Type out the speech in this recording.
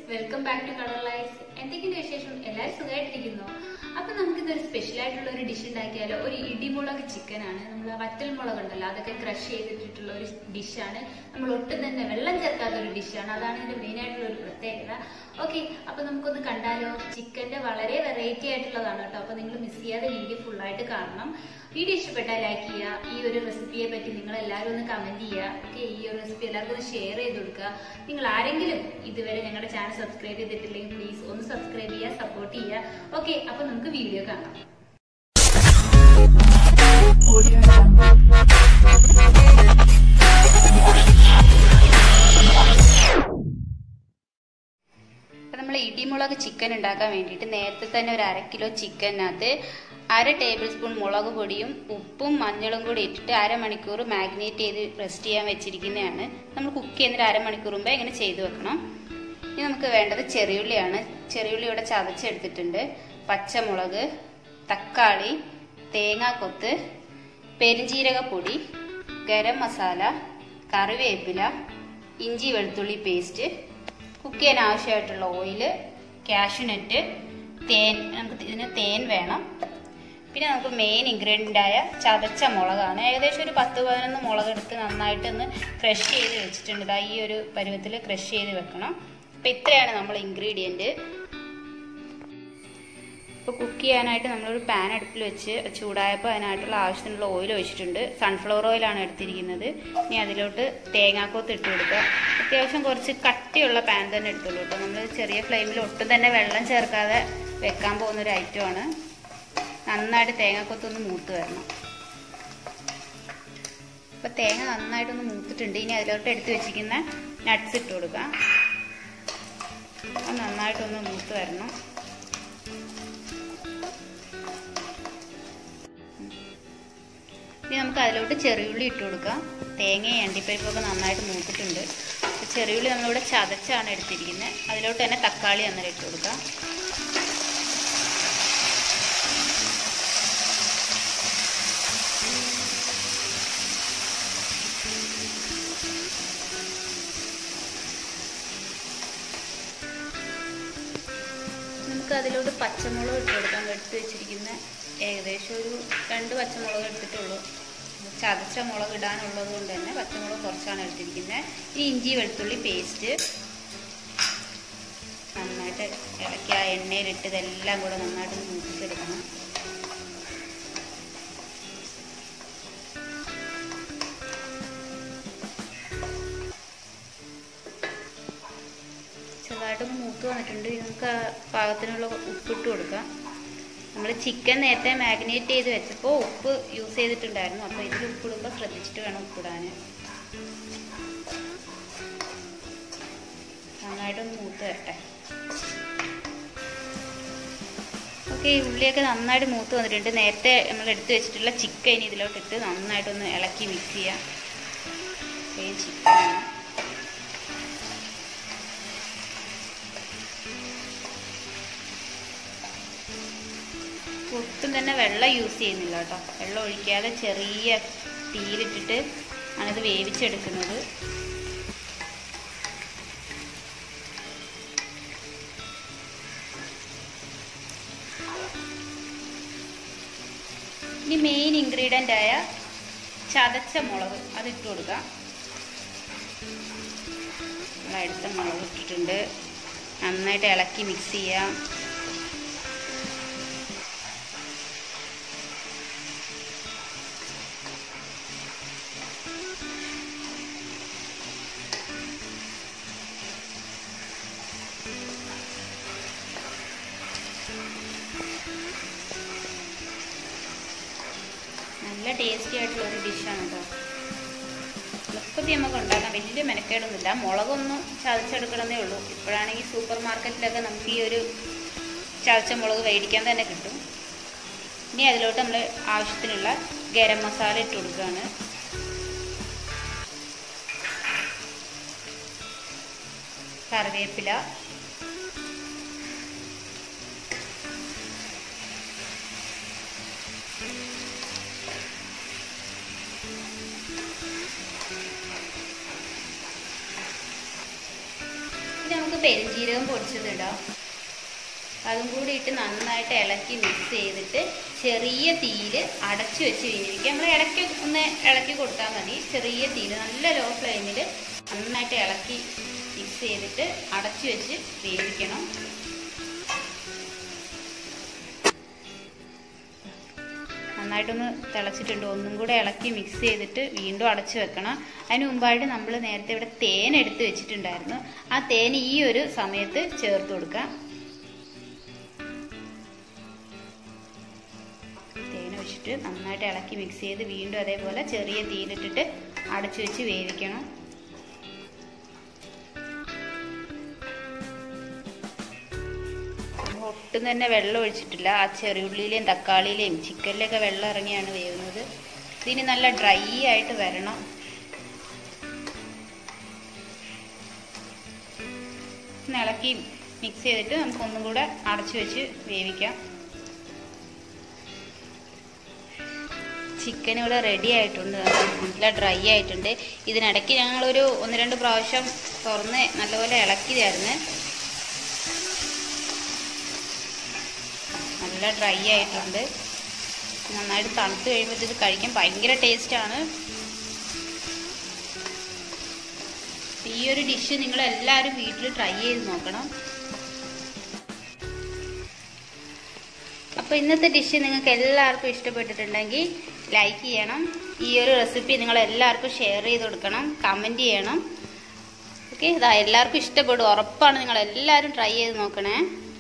welcome back to colour life എന്തൊക്കെയുണ്ട് വിശേഷം എല്ലാവരും സുഖമായിട്ടിരിക്കുന്നു അപ്പൊ നമുക്ക് ഇതൊരു സ്പെഷ്യൽ ആയിട്ടുള്ള ഒരു ഡിഷ് ഉണ്ടാക്കിയാലോ ഒരു ഇടിമുളക് ചിക്കൻ ആണ് നമ്മൾ വറ്റൽ മുളക് ഉണ്ടല്ലോ അതൊക്കെ ക്രഷ് ചെയ്തിട്ടുള്ള ഒരു ഡിഷാണ് നമ്മൾ ഒട്ടും തന്നെ വെള്ളം ചേർക്കാത്ത ഒരു ഡിഷാണ് അതാണ് ഇതിന്റെ മെയിൻ ആയിട്ടുള്ള ഒരു പ്രത്യേകത ഓക്കെ അപ്പൊ നമുക്കൊന്ന് കണ്ടാലോ ചിക്കന്റെ വളരെ വെറൈറ്റി ആയിട്ടുള്ളതാണ് കേട്ടോ അപ്പൊ നിങ്ങൾ മിസ് ചെയ്യാതെ വീഡിയോ ഫുൾ ആയിട്ട് കാണണം വീഡിയോ ഇഷ്ടപ്പെട്ടാൽ ലൈക്ക് ചെയ്യുക ഈ ഒരു റെസിപ്പിയെ പറ്റി നിങ്ങൾ എല്ലാവരും ഒന്ന് കമന്റ് ചെയ്യുക ഓക്കെ ഈ ഒരു റെസിപ്പി എല്ലാവർക്കും ഒന്ന് ഷെയർ ചെയ്ത് കൊടുക്കുക നിങ്ങൾ ആരെങ്കിലും ഇതുവരെ ഞങ്ങളുടെ ചാനൽ സബ്സ്ക്രൈബ് ചെയ്തിട്ടില്ലെങ്കിൽ പ്ലീസ് ഒന്ന് സബ്സ്ക്രൈബ് ചെയ്യുക സപ്പോർട്ട് ചെയ്യുക ഓക്കെ അപ്പൊ നമുക്ക് വീഡിയോ കാണാം അപ്പം നമ്മൾ ഇടിമുളക് ചിക്കൻ ഉണ്ടാക്കാൻ വേണ്ടിയിട്ട് നേരത്തെ തന്നെ ഒരു അര കിലോ ചിക്കനകത്ത് അര ടേബിൾ സ്പൂൺ മുളക് പൊടിയും ഉപ്പും മഞ്ഞളും കൂടി ഇട്ടിട്ട് അരമണിക്കൂർ മാഗ്നേറ്റ് ചെയ്ത് റെസ്റ്റ് ചെയ്യാൻ വെച്ചിരിക്കുന്നതാണ് നമ്മൾ കുക്ക് ചെയ്യുന്നൊരു അരമണിക്കൂർ മുമ്പേ ഇങ്ങനെ ചെയ്ത് വെക്കണം ഇനി നമുക്ക് വേണ്ടത് ചെറിയുള്ളിയാണ് ചെറിയുള്ളി ഇവിടെ ചതച്ചെടുത്തിട്ടുണ്ട് പച്ചമുളക് തക്കാളി തേങ്ങാക്കൊത്ത് പെരുംജീരകപ്പൊടി ഗരം മസാല കറിവേപ്പില ഇഞ്ചി വെളുത്തുള്ളി പേസ്റ്റ് കുക്ക് ചെയ്യാൻ ആവശ്യമായിട്ടുള്ള ഓയില് കാഷ്യൂനട്ട് തേൻ നമുക്ക് ഇതിന് തേൻ വേണം പിന്നെ നമുക്ക് മെയിൻ ഇൻഗ്രീഡിയൻ്റ് ആയ ചതച്ച മുളകാണ് ഏകദേശം ഒരു പത്ത് പതിനൊന്ന് മുളക് എടുത്ത് നന്നായിട്ടൊന്ന് ക്രഷ് ചെയ്ത് വെച്ചിട്ടുണ്ട് ഇതാ ഈ ഒരു പരുവത്തിൽ ക്രഷ് ചെയ്ത് വെക്കണം അപ്പം ഇത്രയാണ് നമ്മൾ ഇൻഗ്രീഡിയൻറ്റ് ഇപ്പോൾ കുക്ക് ചെയ്യാനായിട്ട് നമ്മളൊരു പാൻ അടുപ്പിൽ വെച്ച് ചൂടായപ്പോൾ അതിനായിട്ടുള്ള ആവശ്യത്തിനുള്ള ഓയിൽ ഒഴിച്ചിട്ടുണ്ട് സൺഫ്ലവർ ഓയിലാണ് എടുത്തിരിക്കുന്നത് ഇനി അതിലോട്ട് തേങ്ങാക്കൊത്ത് ഇട്ട് കൊടുക്കുക അത്യാവശ്യം കുറച്ച് കട്ടിയുള്ള പാൻ തന്നെ എടുത്തോളൂ കേട്ടോ നമ്മൾ ചെറിയ ഫ്ലെയിമിൽ ഒട്ടും തന്നെ വെള്ളം ചേർക്കാതെ വെക്കാൻ പോകുന്ന ഒരു ഐറ്റമാണ് നന്നായിട്ട് തേങ്ങാക്കൊത്തൊന്ന് മൂത്ത് വരണം അപ്പോൾ തേങ്ങ നന്നായിട്ടൊന്ന് മൂത്തിട്ടുണ്ട് ഇനി അതിലോട്ട് എടുത്ത് വെച്ചിരിക്കുന്ന നട്ട്സ് ഇട്ട് കൊടുക്കുക അത് നന്നായിട്ടൊന്ന് മൂത്ത് വരണം ഇനി നമുക്ക് അതിലോട്ട് ചെറിയുള്ളി ഇട്ട് കൊടുക്കാം തേങ്ങയും അണ്ടിപ്പരിപ്പൊക്കെ നന്നായിട്ട് മൂത്തിട്ടുണ്ട് ചെറിയുള്ളി നമ്മളിവിടെ ചതച്ചാണ് എടുത്തിരിക്കുന്നത് അതിലോട്ട് തന്നെ തക്കാളി അന്നേരം ഇട്ട് കൊടുക്കാം നമുക്ക് അതിലോട്ട് പച്ചമുളക് ഇട്ട് കൊടുക്കാം എടുത്ത് വെച്ചിരിക്കുന്ന ഏകദേശം ഒരു രണ്ട് പച്ചമുളക് എടുത്തിട്ടുള്ളൂ ചതച്ച മുളക് ഇടാനുള്ളത് കൊണ്ട് തന്നെ പച്ചമുളക് കുറച്ചാണ് എടുത്തിരിക്കുന്നത് ഈ ഇഞ്ചി വെളുത്തുള്ളി പേസ്റ്റ് നന്നായിട്ട് ഇളക്കി ആ എണ്ണയിലിട്ട് ഇതെല്ലാം കൂടെ നന്നായിട്ട് മൂപ്പിച്ചെടുക്കണം ചെറുതായിട്ടൊന്ന് മൂത്ത് വന്നിട്ടുണ്ട് നമുക്ക് പാകത്തിനുള്ള ഉപ്പിട്ട് കൊടുക്കാം നമ്മൾ ചിക്കൻ നേരത്തെ മാഗ്നേറ്റ് ചെയ്ത് വെച്ചപ്പോൾ ഉപ്പ് യൂസ് ചെയ്തിട്ടുണ്ടായിരുന്നു അപ്പോൾ ഇതിൽ ഉപ്പിടുമ്പോൾ ശ്രദ്ധിച്ചിട്ട് വേണം ഉപ്പിടാൻ നന്നായിട്ടൊന്ന് മൂത്ത് വരട്ടെ ഓക്കെ ഈ ഉള്ളിയൊക്കെ നന്നായിട്ട് മൂത്ത് വന്നിട്ടുണ്ട് നേരത്തെ നമ്മൾ എടുത്ത് വെച്ചിട്ടുള്ള ചിക്കൻ ഇനി ഇതിലോട്ടിട്ട് നന്നായിട്ടൊന്ന് ഇളക്കി മിക്സ് ചെയ്യാം സെയിം ചിക്കനാണ് ഒട്ടും തന്നെ വെള്ളം യൂസ് ചെയ്യുന്നില്ല കേട്ടോ വെള്ളം ഒഴിക്കാതെ ചെറിയ തീയിലിട്ടിട്ട് ആണിത് വേവിച്ചെടുക്കുന്നത് ഇനി മെയിൻ ഇൻഗ്രീഡിയൻ്റ് ആയ ചതച്ച മുളക് അത് ഇട്ട് കൊടുക്കാം നമ്മൾ അടുത്ത മുളക് ഇട്ടിട്ടുണ്ട് നന്നായിട്ട് ഇളക്കി മിക്സ് ചെയ്യാം നല്ല ടേസ്റ്റി ആയിട്ടുള്ള ഒരു ഡിഷാണ് കേട്ടോ എളുപ്പത്തിൽ നമുക്ക് ഉണ്ടാക്കാം വലിയ മെനക്കേടൊന്നുമില്ല മുളകൊന്നും ചതച്ചെടുക്കണമെന്നേ ഉള്ളൂ ഇപ്പോഴാണെങ്കിൽ സൂപ്പർ മാർക്കറ്റിലൊക്കെ നമുക്ക് ഈ ഒരു ചതച്ച മുളക് മേടിക്കാൻ തന്നെ കിട്ടും ഇനി അതിലോട്ട് നമ്മൾ ആവശ്യത്തിനുള്ള ഗരം മസാല ഇട്ട് കൊടുക്കുകയാണ് കറിവേപ്പില ഇതിലേക്ക് നമുക്ക് പെരുംജീരകം പൊടിച്ചത് ഇടാം അതും കൂടി ഇട്ട് നന്നായിട്ട് ഇളക്കി മിക്സ് ചെയ്തിട്ട് ചെറിയ തീയിൽ അടച്ചു വെച്ച് വേവിക്കുക നമ്മൾ ഇടയ്ക്ക് ഒന്ന് ഇളക്കി കൊടുത്താൽ മതി ചെറിയ തീയിൽ നല്ല ലോ ഫ്ലെയിമിൽ നന്നായിട്ട് ഇളക്കി മിക്സ് ചെയ്തിട്ട് അടച്ചു വെച്ച് വേവിക്കണം നന്നായിട്ടൊന്ന് തിളച്ചിട്ടുണ്ട് ഒന്നും കൂടെ ഇളക്കി മിക്സ് ചെയ്തിട്ട് വീണ്ടും അടച്ചു വെക്കണം അതിന് മുമ്പായിട്ട് നമ്മൾ നേരത്തെ ഇവിടെ തേൻ എടുത്ത് വെച്ചിട്ടുണ്ടായിരുന്നു ആ തേൻ ഈ ഒരു സമയത്ത് ചേർത്ത് കൊടുക്കാം തേൻ വെച്ചിട്ട് നന്നായിട്ട് ഇളക്കി മിക്സ് ചെയ്ത് വീണ്ടും അതേപോലെ ചെറിയ തീയിലിട്ടിട്ട് അടച്ചു വെച്ച് വേവിക്കണം ഒട്ടും തന്നെ വെള്ളം ഒഴിച്ചിട്ടില്ല ആ ചെറിയുള്ളിയിലെയും തക്കാളിയിലെയും ചിക്കനിലെയൊക്കെ വെള്ളം ഇറങ്ങിയാണ് വേവുന്നത് ഇതിന് നല്ല ഡ്രൈ ആയിട്ട് വരണം ഇളക്കി മിക്സ് ചെയ്തിട്ട് നമുക്ക് ഒന്നും കൂടെ അടച്ചു വെച്ച് വേവിക്കാം ചിക്കൻ ഇവിടെ റെഡി ആയിട്ടുണ്ട് നല്ല ഡ്രൈ ആയിട്ടുണ്ട് ഇതിനിടയ്ക്ക് ഞങ്ങളൊരു ഒന്ന് രണ്ട് പ്രാവശ്യം തുറന്ന് നല്ലപോലെ ഇളക്കിയതായിരുന്നു നല്ല ഡ്രൈ ആയിട്ടുണ്ട് നന്നായിട്ട് തണുത്ത് കഴിയുമ്പോൾ ഇത് കഴിക്കാൻ ഭയങ്കര ടേസ്റ്റാണ് ഈ ഒരു ഡിഷ് നിങ്ങൾ എല്ലാവരും വീട്ടിൽ ട്രൈ ചെയ്ത് നോക്കണം അപ്പോൾ ഇന്നത്തെ ഡിഷ് നിങ്ങൾക്ക് എല്ലാവർക്കും ഇഷ്ടപ്പെട്ടിട്ടുണ്ടെങ്കിൽ ലൈക്ക് ചെയ്യണം ഈ ഒരു റെസിപ്പി നിങ്ങൾ എല്ലാവർക്കും ഷെയർ ചെയ്ത് കൊടുക്കണം കമൻറ്റ് ചെയ്യണം ഓക്കെ ഇതാ എല്ലാവർക്കും ഇഷ്ടപ്പെടും ഉറപ്പാണ് നിങ്ങൾ എല്ലാവരും ട്രൈ ചെയ്ത് നോക്കണേ